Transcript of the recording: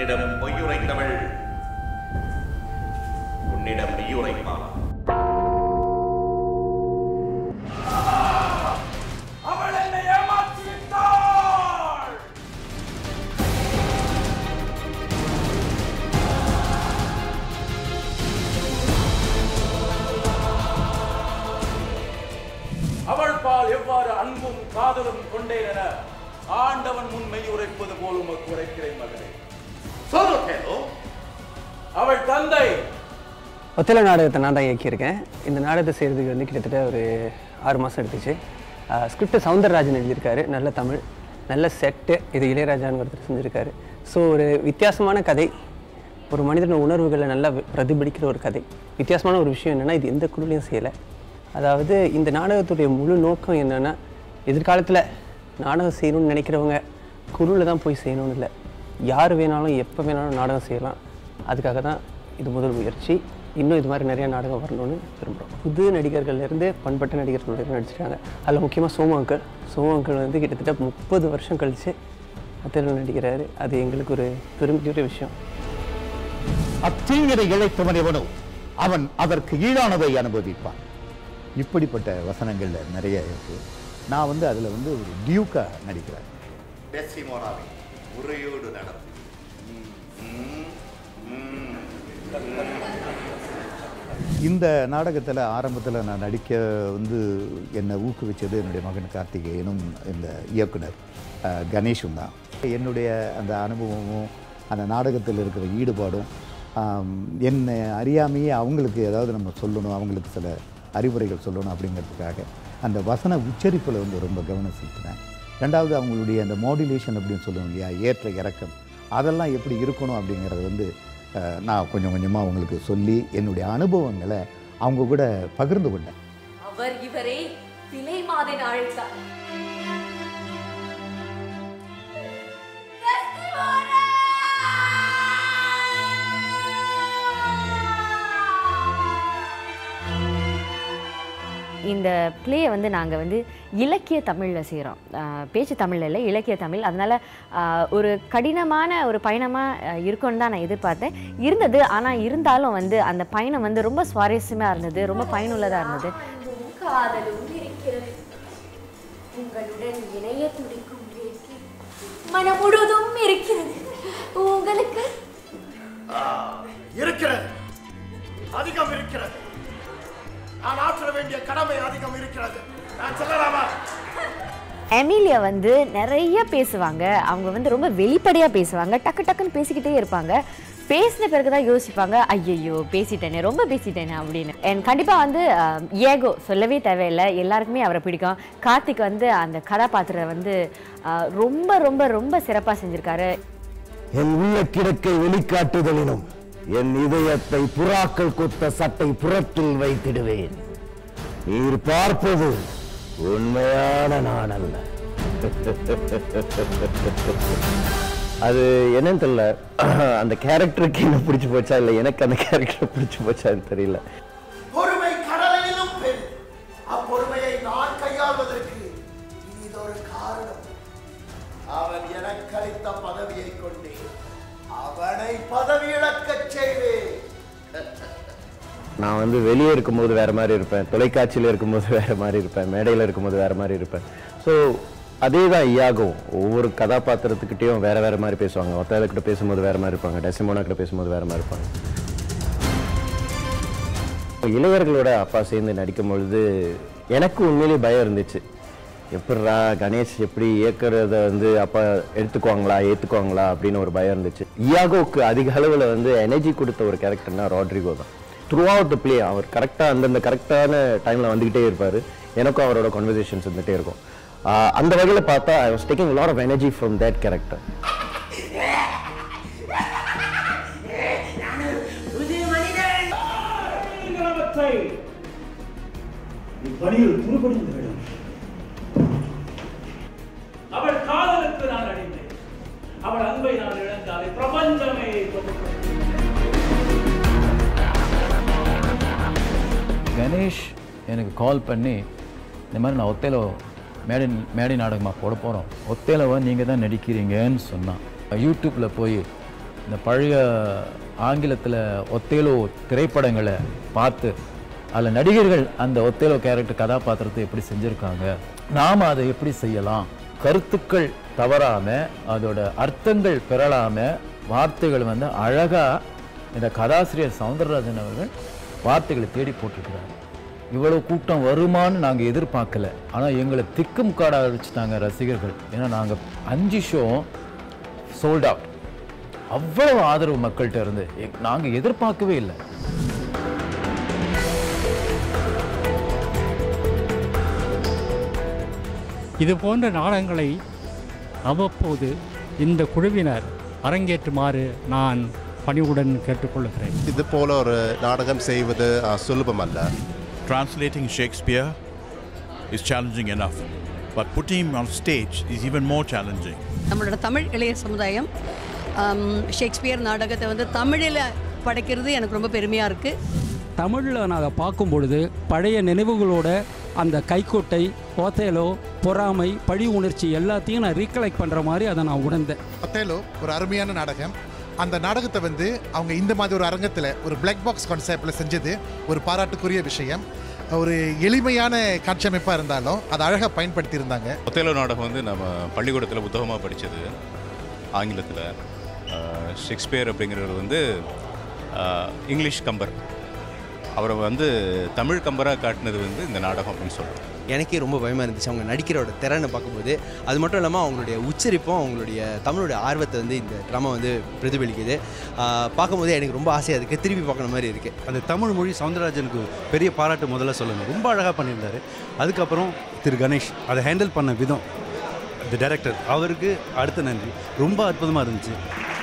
என்னிடம் பொய்யுரைத்தவள் உன்னிடம் மெய்யுரைப்பாள் அவள் என்னை ஏமாற்றி விட்டாள் அவள் பால் எவ்வாறு அன்பும் காதலும் கொண்டேன் என ஆண்டவன் முன்மை உரைப்பது போல் உமக்கு உரைக்கிறேன் மகனே சொல்லு கேளோ அவள் தந்தை ஒத்தலை நாடகத்தை நான் தான் இயக்கியிருக்கேன் இந்த நாடகத்தை செய்கிறதுக்கு வந்து கிட்டத்தட்ட ஒரு ஆறு மாதம் எடுத்துச்சு ஸ்கிரிப்ட் சவுந்தரராஜன் எழுதியிருக்காரு நல்ல தமிழ் நல்ல செட்டு இது இளையராஜான்னு ஒருத்தர் செஞ்சுருக்காரு ஸோ ஒரு வித்தியாசமான கதை ஒரு மனிதன உணர்வுகளை நல்லா வி- பிரதிபலிக்கிற ஒரு கதை வித்தியாசமான ஒரு விஷயம் என்னென்னா இது எந்த குழுலையும் செய்யலை அதாவது இந்த நாடகத்துடைய முழு நோக்கம் என்னென்னா எதிர்காலத்தில் நாடகம் செய்யணும்னு நினைக்கிறவங்க குழுவில் தான் போய் செய்யணும்னு இல்லை யார் வேணாலும் எப்போ வேணாலும் நாடகம் செய்யலாம் அதுக்காக தான் இது முதல் முயற்சி இன்னும் இது மாதிரி நிறைய நாடகம் வரணும்னு விரும்புகிறோம் புது நடிகர்கள்லேருந்து பண்பட்ட நடிகர்கள் வரைக்கும் நடிச்சிருக்காங்க அதில் முக்கியமாக சோமு அங்கிள் சோமு அங்கிள் வந்து கிட்டத்தட்ட முப்பது வருஷம் கழித்து அத்தையில் நடிக்கிறாரு அது எங்களுக்கு ஒரு பெருமைக்குரிய விஷயம் அத்தீங்கரை இழைத்தவன் எவனோ அவன் அதற்கு ஈடானதை அனுபவிப்பான் இப்படிப்பட்ட வசனங்கள்ல நிறைய இருக்கு நான் வந்து அதுல வந்து ஒரு டியூக்கா நடிக்கிறேன் டெசிமோனாவை உரையோடு நடந்து இந்த நாடகத்தில் ஆரம்பத்தில் நான் நடிக்க வந்து என்னை ஊக்குவிச்சது என்னுடைய மகன் கார்த்திகேயனும் இந்த இயக்குனர் அஹ், கணேஷும் தான் என்னுடைய அந்த அனுபவமும் அந்த நாடகத்தில் இருக்கிற ஈடுபாடும் ஆம், என்னை அறியாமையே அவங்களுக்கு ஏதாவது நம்ம சொல்லணும் அவங்களுக்கு சில அறிவுரைகள் சொல்லணும் அப்படிங்கிறதுக்காக அந்த வசன உச்சரிப்பில் வந்து ரொம்ப கவனம் செலுத்தினேன் ரெண்டாவது அவங்களுடைய அந்த மாடுலேஷன் அப்படின்னு சொல்லுவோம் இல்லையா ஏற்ற இறக்கம் அதெல்லாம் எப்படி இருக்கணும் அப்படிங்கிறத வந்து அஹ், நான் கொஞ்சம் கொஞ்சமாக அவங்களுக்கு சொல்லி என்னுடைய அனுபவங்களை அவங்க கூட பகிர்ந்து கொண்டேன் அவர் இவரை விலை மாதன் அழைத்தார் இந்த ப்ளேயை வந்து நாங்கள் வந்து இலக்கிய தமிழில் செய்கிறோம் பேச்சு தமிழில் இல்லை இலக்கிய தமிழ் அதனால் ஒரு கடினமான ஒரு பயணமாக இருக்கும்னு தான் நான் எதிர்பார்த்தேன் இருந்தது ஆனால் இருந்தாலும் வந்து அந்த பயணம் வந்து ரொம்ப சுவாரஸ்யமாக இருந்தது ரொம்ப பயனுள்ளதாக இருந்தது அன்பும் காதலும் இருக்கிறது உங்களுடன் இணைய துடிக்கும் வேட்கை மனம் முழுவதும் இருக்கிறது உங்களுக்கு இருக்கிறது அதிகம் இருக்கிறது நான் ஆற்ற வேண்டிய கடமை அதிகம் இருக்கிறது நான் சொல்லலாமா எமிலியா வந்து நிறைய பேசுவாங்க அவங்க வந்து ரொம்ப வெளிப்படையாக பேசுவாங்க டக்கு டக்குன்னு பேசிக்கிட்டே இருப்பாங்க பேசின பிறகு தான் யோசிப்பாங்க ஐயையோ பேசிட்டேனே ரொம்ப பேசிட்டேனே அப்படின்னு அண்ட் கண்டிப்பாக வந்து ஏகோ சொல்லவே தேவையில்லை எல்லாருக்குமே அவரை பிடிக்கும் கார்த்திக் வந்து அந்த கதாபாத்திரம் வந்து அஹ், ரொம்ப ரொம்ப ரொம்ப சிறப்பாக செஞ்சுருக்காரு என் உள்ள கிடக்கை வெளிக்காட்டுதலினும் என் இதயத்தை புறாக்கள் கொத்த சட்டை புறத்தில் வைத்திடுவேன் நீர் பார்ப்பது உண்மையான நான் அல்ல அது என்னன்னு தெரியல அந்த கேரக்டருக்கு என்ன பிடிச்சு போச்சா இல்லை எனக்கு அந்த கேரக்டர் பிடிச்சு போச்சான்னு தெரியல பொறுமை கடலிலும் பெண் அப்பொறுமையை நான் கையாள்வதற்கு இதொரு காரணம் அவன் எனக்கு அளித்த பதவியை கொண்டே அவனை பதவி இழக்கச் செய்வேன் நான் வந்து வெளியே இருக்கும்போது வேற மாதிரி இருப்பேன் தொலைக்காட்சியில் இருக்கும்போது வேற மாதிரி இருப்பேன் மேடையில் இருக்கும்போது வேற மாதிரி இருப்பேன் ஸோ அதே தான் இயாகும் ஒவ்வொரு கதாபாத்திரத்துக்கிட்டையும் வேற வேற மாதிரி பேசுவாங்க ஒத்தால கிட்ட பேசும்போது வேற மாதிரி இருப்பாங்க டெசிமோனா கிட்ட பேசும்போது வேற மாதிரி இருப்பாங்க இளையர்களோட அப்பா சேர்ந்து நடிக்கும் பொழுது எனக்கு உண்மையிலேயே பயம் இருந்துச்சு எப்படிடா கணேஷ் எப்படி இயக்குறத வந்து அப்பா எடுத்துக்குவாங்களா ஏற்றுக்குவாங்களா அப்படின்னு ஒரு பயம் இருந்துச்சு இயாகோக்கு அதிக அளவில் வந்து எனர்ஜி கொடுத்த ஒரு கேரக்டர்னா ராட்ரிகோ தான் த்ரூ அவுட் த பிளே அவர் கரெக்டாக அந்தந்த கரெக்டான டைமில் வந்துக்கிட்டே இருப்பார் எனக்கும் அவரோட கான்வர்சேஷன்ஸ் இருந்துகிட்டே இருக்கும் ஆஹ் அந்த வகையில் பார்த்தா I was taking lot of energy from that character அவற்றை இப்பணியில் துருபடிந்து விடும் அவள் காதலுக்கு நான் அடிமை அவள் அன்பை நான் இழந்தாலே பிரபஞ்சமே கொண்டு கணேஷ் எனக்கு கால் பண்ணி இந்த மாதிரி நான் ஒத்தையில மேடை மேடை நாடகமாக போட போகிறோம் ஒத்தையிலவா நீங்கள் தான் நடிக்கிறீங்கன்னு சொன்னான் யூடியூப்பில் போய் இந்த பழைய ஆங்கிலத்தில் ஒத்தேலோ திரைப்படங்களை பார்த்து அதில் நடிகர்கள் அந்த ஒத்தேலோ கேரக்டர் கதாபாத்திரத்தை எப்படி செஞ்சுருக்காங்க நாம் அதை எப்படி செய்யலாம் கருத்துக்கள் தவறாமல் அதோட அர்த்தங்கள் பெறலாமல் வார்த்தைகள் வந்து அழகாக இந்த கதாசிரியர் சவுந்தரராஜன் அவர்கள் வார்த்தைகளை தேடி போட்டிருக்கிறார் இவ்வளவு கூட்டம் வருமான்னு நாங்கள் எதிர்பார்க்கல ஆனால் எங்களை திக்கும் காடாக வச்சுட்டாங்க ரசிகர்கள் ஏன்னா நாங்கள் அஞ்சு ஷோ சோல்ட் அவுட் அவ்வளவு ஆதரவு மக்கள்கிட்ட இருந்து எ- நாங்க எதிர்பார்க்கவே இல்லை இது போன்ற நாடகங்களை அவ்வப்போது இந்த குழுவினர் அரங்கேற்றுமாறு நான் பணிவுடன் கேட்டுக்கொள்கிறேன் இது போல ஒரு நாடகம் செய்வது அஹ், சுலபமல்ல Translating Shakespeare is challenging enough, but putting him on stage is even more challenging. நம்மளோட தமிழ் இளைய சமுதாயம் ஆம், ஷேக்ஸ்பியர் நாடகத்தை வந்து தமிழில் படைக்கிறது எனக்கு ரொம்ப பெருமையாக இருக்குது தமிழில் நாங்கள் பார்க்கும் பொழுது பழைய நினைவுகளோட அந்த கைக்கோட்டை ஓத்தேலோ பொறாமை பழி உணர்ச்சி எல்லாத்தையும் நான் ரீகலெக்ட் பண்ணுற மாதிரி அதை நான் உணர்ந்தேன் ஒத்தேலோ ஒரு அருமையான நாடகம் அந்த நாடகத்தை வந்து அவங்க இந்த மாதிரி ஒரு அரங்கத்தில் ஒரு பிளாக் பாக்ஸ் கான்செப்டில் செஞ்சது ஒரு பாராட்டுக்குரிய விஷயம் ஒரு எளிமையான காட்சியமைப்பாக இருந்தாலும் அதை அழகாக பயன்படுத்தியிருந்தாங்க ஒத்தேலோ நாடகம் வந்து நம்ம பள்ளிக்கூடத்தில் புத்தகமாக படித்தது ஆங்கிலத்தில் ஷேக்ஸ்பியர் அப்படிங்கிறவர் வந்து ஆஹ், இங்கிலீஷ் கம்பர் அவரை வந்து தமிழ் கம்பராக காட்டினது வந்து இந்த நாடகம் அப்படின்னு சொல்கிறோம் எனக்கே ரொம்ப பயமாக இருந்துச்சு அவங்க நடிக்கிறோட திறனை பார்க்கும்போது அது மட்டும் இல்லாமல் அவங்களுடைய உச்சரிப்பும் அவங்களுடைய தமிழுடைய ஆர்வத்தை வந்து இந்த ட்ராமா வந்து பிரதிபலிக்குது ஆஹ் பார்க்கும்போது எனக்கு ரொம்ப ஆசையாக இருக்குது திருப்பி பார்க்குற மாதிரி இருக்குது அந்த தமிழ் மொழி சவுந்தரராஜனுக்கு பெரிய பாராட்டு முதல்ல சொல்லணும் ரொம்ப அழகாக பண்ணியிருந்தாரு அதுக்கப்புறம் திரு கணேஷ் அதை ஹேண்டில் பண்ண விதம் இந்த டைரக்டர் அவருக்கு அடுத்த நன்றி ரொம்ப அற்புதமாக இருந்துச்சு